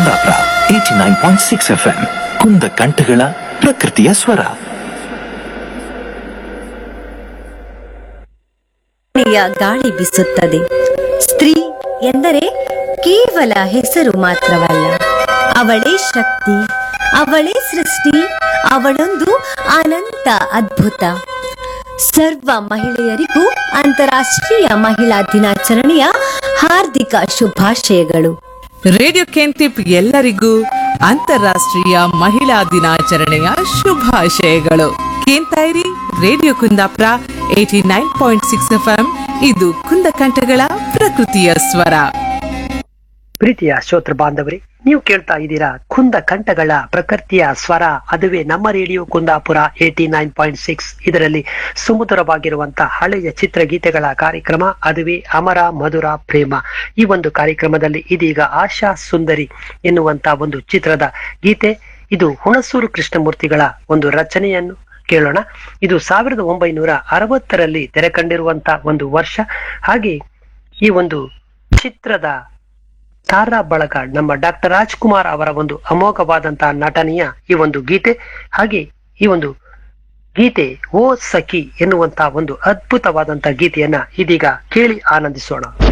Kundapura eighty nine point six F M ಕುಂದ ಕಂಠಗಳ ಪ್ರಕೃತಿಯ ಸ್ವರ ಮನೆಯ ಗಾಳಿ ಬೀಸುತ್ತದೆ ಸ್ತ್ರೀ ಎಂದರೆ ಕೇವಲ ಹೆಸರು ಮಾತ್ರವಲ್ಲ ಅವಳೇ ಶಕ್ತಿ ಅವಳೇ ಸೃಷ್ಟಿ ಅವಳೊಂದು ಅನಂತ ಅದ್ಭುತ ಸರ್ವ ಮಹಿಳೆಯರಿಗೂ ಅಂತಾರಾಷ್ಟ್ರೀಯ ಮಹಿಳಾ ದಿನಾಚರಣೆಯ ಹಾರ್ದಿಕ ಶುಭಾಶಯಗಳು ರೇಡಿಯೋ ಕೆಂಟಿಪ್ ಎಲ್ಲರಿಗೂ ಅಂತಾರಾಷ್ಟ್ರೀಯ ಮಹಿಳಾ ದಿನಾಚರಣೆಯ ಶುಭಾಶಯಗಳು ಕೇಂತಾಯಿರಿ radio Kundapura eighty nine point six F ಇದು ಕುಂದಕಂಠಗಳ ಪ್ರಕೃತಿಯ ಸ್ವರ ಪ್ರೀತಿಯ ಶ್ರೋತೃ ಬಾಂಧವರೇ ನೀವು ಕೇಳ್ತಾ ಇದ್ದೀರಾ ಕುಂದ ಕಂಠಗಳ ಪ್ರಕೃತಿಯ ಸ್ವರ ಅದುವೇ ನಮ್ಮ radio Kundapura eighty nine point six ಇದರಲ್ಲಿ ಸುಮಧುರವಾಗಿರುವಂತಹ ಹಳೆಯ ಚಿತ್ರಗೀತೆಗಳ ಕಾರ್ಯಕ್ರಮ ಅದುವೇ ಅಮರ ಮಧುರ ಪ್ರೇಮ ಈ ಒಂದು ಕಾರ್ಯಕ್ರಮದಲ್ಲಿ ಇದೀಗ ಆಶಾ ಸುಂದರಿ ಎನ್ನುವಂತ ಒಂದು ಚಿತ್ರದ ಗೀತೆ ಇದು ಹುಣಸೂರು ಕೃಷ್ಣಮೂರ್ತಿಗಳ ಒಂದು ರಚನೆಯನ್ನು ಕೇಳೋಣ ಇದು ಸಾವಿರದ ಒಂಬೈನೂರ ಅರವತ್ತರಲ್ಲಿ ತೆರೆ ಕಂಡಿರುವಂತಹ ಒಂದು ವರ್ಷ ಹಾಗೆ ಈ ಒಂದು ಚಿತ್ರದ ತಾರಾ ಬಳಗ ನಮ್ಮ ಡಾಕ್ಟರ್ ರಾಜ್ಕುಮಾರ್ ಅವರ ಒಂದು ಅಮೋಘವಾದಂತಹ ನಟನೆಯ ಈ ಒಂದು ಗೀತೆ ಹಾಗೆ ಈ ಒಂದು ಗೀತೆ ಓ ಸಖಿ ಎನ್ನುವಂತಹ ಒಂದು ಅದ್ಭುತವಾದಂತಹ ಗೀತೆಯನ್ನ ಇದೀಗ ಕೇಳಿ ಆನಂದಿಸೋಣ